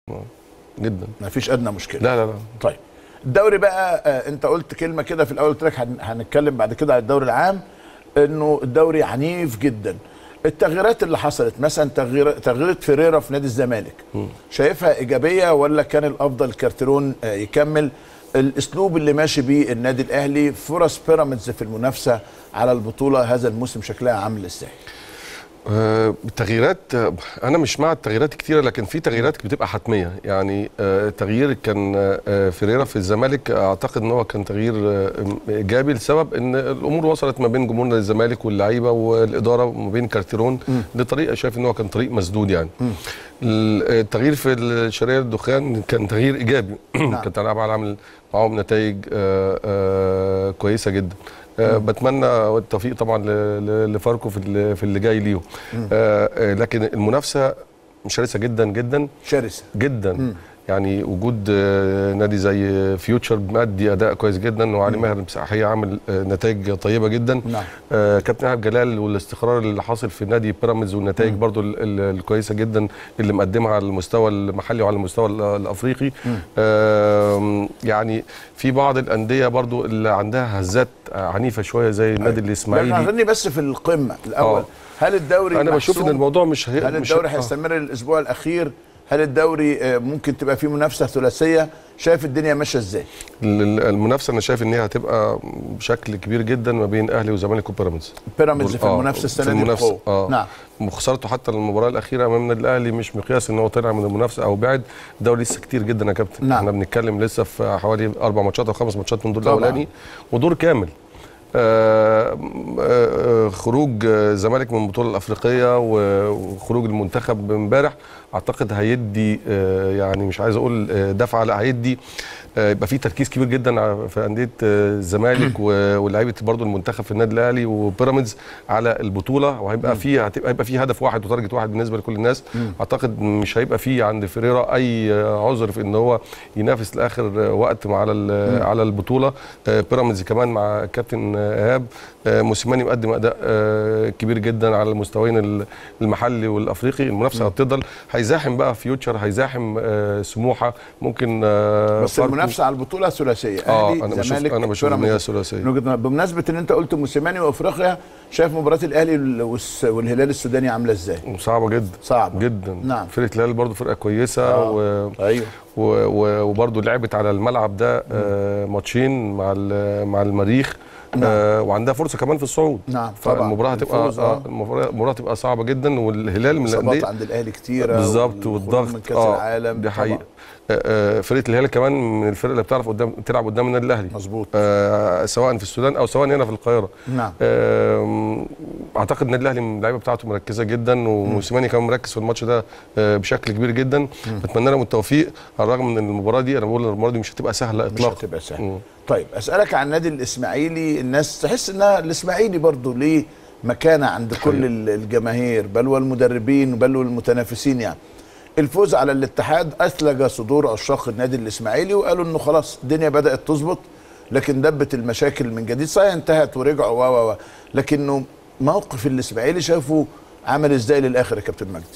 جدا ما فيش ادنى مشكله لا لا لا طيب الدوري بقى آه انت قلت كلمه كده في الاول قلت لك هن- هنتكلم بعد كده على الدوري العام انه الدوري عنيف جدا التغييرات اللي حصلت مثلا تغيير تغيير فيريرا في نادي الزمالك شايفها ايجابيه ولا كان الافضل كارترون آه يكمل الاسلوب اللي ماشي بيه النادي الاهلي فرص بيراميدز في المنافسه على البطوله هذا الموسم شكلها عامل ازاي آه، التغييرات آه، انا مش مع التغييرات كتيره لكن في تغييرات بتبقى حتميه يعني آه، تغيير كان آه، فيريرا في الزمالك اعتقد ان هو كان تغيير آه، ايجابي لسبب ان الامور وصلت ما بين جمهور نادي الزمالك واللعيبه والاداره وما بين كارتيرون لطريقه شايف ان هو كان طريق مسدود يعني ال- التغيير في الشرقيه الدخان كان تغيير ايجابي كانت العاب عامل معاهم نتائج آه، آه، كويسه جدا آه، بتمنى التوفيق طبعا ل- ل- لفاركو في اللي- في اللي جاي ليهم آه، آه، لكن المنافسه شرسه جدا جدا شرسه جدا يعني وجود آه، نادي زي فيوتشر مادي اداء كويس جدا وعلي ماهر مساحيه عامل آه، نتائج طيبه جدا نعم. آه، كابتن ايهاب جلال والاستقرار اللي حاصل في نادي بيراميدز والنتائج برضو ال- ال- الكويسه جدا اللي مقدمها على المستوى المحلي وعلى المستوى ال- الافريقي آم، يعني في بعض الانديه برضو اللي عندها هزات آه، عنيفه شويه زي النادي لكن الاسماعيلي خليني بس في القمه الاول آه. هل الدوري انا بشوف ان محسوم؟ الموضوع مش هي هل مش الدوري آه. هيستمر الاسبوع الاخير هل الدوري آه، ممكن تبقى فيه منافسه ثلاثيه شايف الدنيا ماشيه ازاي ال- المنافسه انا شايف ان هي هتبقى بشكل كبير جدا ما بين اهلي وزمالك وبيراميدز بيراميدز في آه، المنافسه السنه في دي المنافسه بقوه اه نعم وخسارته حتى المباراه الاخيره امام النادي الاهلي مش مقياس ان هو طلع من المنافسه او بعد الدوري لسه كتير جدا يا كابتن نعم. احنا بنتكلم لسه في حوالي اربع ماتشات او خمس ماتشات من الدور طبعاً. الاولاني ودور كامل آه، آه، خروج آه، الزمالك من البطوله الافريقيه و- وخروج المنتخب امبارح اعتقد هيدي آه، يعني مش عايز اقول آه، دفعه لا هيدي آه، يبقى في تركيز كبير جدا ع- في انديه آه، الزمالك و- ولاعيبه برضو المنتخب في النادي الاهلي وبيراميدز على البطوله وهيبقى في هتبقى هيبقى في هدف واحد وتارجت واحد بالنسبه لكل الناس اعتقد مش هيبقى في عند فيريرا اي آه، عذر في ان هو ينافس لاخر آه، وقت مع على ال- على البطوله آه، بيراميدز كمان مع كابتن آه، ايهاب آه، موسيماني مقدم اداء آه، كبير جدا على المستويين ال- المحلي والافريقي المنافسه هتفضل هيزاحم بقى فيوتشر هيزاحم آه، سموحه ممكن آه، بس فاركو. المنافسه على البطوله ثلاثيه اه اهلي انا بشوف زمالك انا بشوف ان هي بيراميدز. ثلاثيه من وجهة نظر- بمناسبه ان انت قلت موسيماني وافريقيا شايف مباراه الاهلي وال- والس- والهلال السوداني عامله ازاي صعبه جدا صعبه جدا نعم. فرقه الهلال برضو فرقه كويسه آه. و... ايوه و... و... وبرضو لعبت على الملعب ده آه ماتشين مع ال... مع المريخ آه وعندها فرصه كمان في الصعود نعم، طبعاً. فالمباراه هتبقى الفوز، آه. آه المباراه المباراة هتبقى صعبه جدا والهلال من الاصابات الانديه عند الاهلي كتيره بالظبط والخروج والضغط من كاس العالم دي طبعاً. حقيقه آه، آه، فرقه الهلال كمان من الفرق اللي بتعرف قدام تلعب قدام النادي الاهلي مظبوط آه سواء في السودان او سواء هنا في القاهره نعم آم، اعتقد النادي الاهلي من اللعيبه بتاعته مركزه جدا وموسيماني كمان مركز في الماتش ده آه، بشكل كبير جدا بتمنى لهم التوفيق على الرغم من ان المباراه دي انا بقول ان المباراه دي مش هتبقى سهله مش اطلاقا هتبقى سهل مم. طيب اسالك عن النادي الاسماعيلي الناس تحس انها الاسماعيلي برضو ليه مكانه عند كل ال- الجماهير بل والمدربين بل والمتنافسين يعني الفوز على الاتحاد اثلج صدور عشاق النادي الاسماعيلي وقالوا انه خلاص الدنيا بدات تظبط لكن دبت المشاكل من جديد صحيح انتهت ورجعوا و و و لكنه موقف الاسماعيلي شافه عمل ازاي للاخر يا كابتن مجدي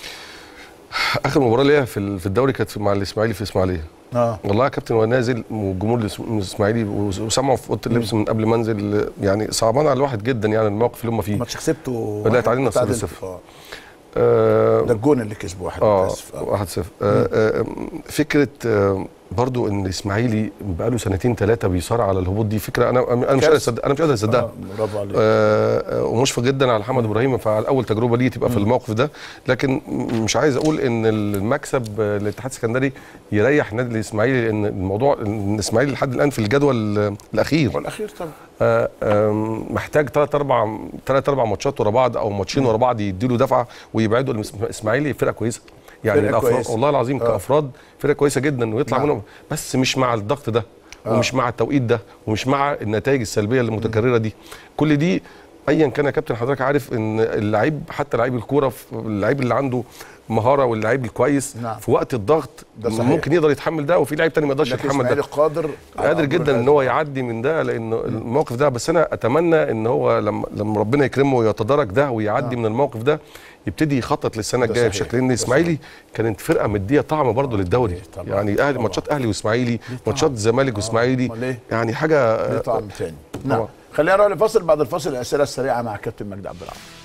اخر مباراه ليا في ال- في الدوري كانت مع الاسماعيلي في اسماعيليه اه والله يا كابتن وانا نازل والجمهور الإس- الاسماعيلي وسمعوا في اوضه اللبس من قبل ما انزل يعني صعبان على الواحد جدا يعني الموقف اللي هم فيه الماتش كسبته لا، تعادلنا تعادل- 0-0. آه. آه، ده الجون اللي كسبه واحد اه آسف. آه. 1 0 آه آه فكره آه برضو ان الاسماعيلي بقاله سنتين ثلاثه بيصارع على الهبوط دي فكره انا انا مش قادر كارثة. اصدق انا مش قادر اصدقها آه، برافو عليك آه، آه، ومشفق جدا على محمد ابراهيم فعلى اول تجربه ليه تبقى في الموقف ده لكن م- مش عايز اقول ان المكسب آه، للاتحاد السكندري يريح النادي الاسماعيلي لان الموضوع إن الاسماعيلي لحد الان في الجدول آه، الاخير والاخير طبعا آه، آم، محتاج ثلاث اربع ثلاث اربع ماتشات ورا بعض او ماتشين ورا بعض يديله دفعه ويبعدوا الإس- الاسماعيلي فرقه كويسه يعني فرقة الافراد كويسة. والله العظيم آه. كافراد فرقه كويسه جدا ويطلع نعم. منهم بس مش مع الضغط ده ومش مع التوقيت ده ومش مع النتائج السلبيه المتكرره دي كل دي ايا كان يا كابتن حضرتك عارف ان اللعيب حتى لعيب الكوره في- اللعيب اللي عنده مهاره واللعيب الكويس نعم. في وقت الضغط ده صحيح. ممكن يقدر يتحمل ده وفي لعيب تاني ما يقدرش لكن يتحمل اسماعيلي ده قادر على قادر أمر جدا هذا. ان هو يعدي من ده لانه الموقف ده بس انا اتمنى ان هو لما لما ربنا يكرمه ويتدارك ده ويعدي من الموقف ده يبتدي يخطط للسنه ده الجايه صحيح. بشكل لان ده اسماعيلي كانت فرقه مديه طعم برضه للدوري طبعاً. يعني اهلي طبعاً. ماتشات اهلي واسماعيلي طعم. ماتشات الزمالك واسماعيلي أمال إيه؟ يعني حاجه ليه طعم تاني نعم طبعاً. خلينا نروح لفاصل بعد الفاصل الاسئله السريعه مع كابتن مجدي عبد العال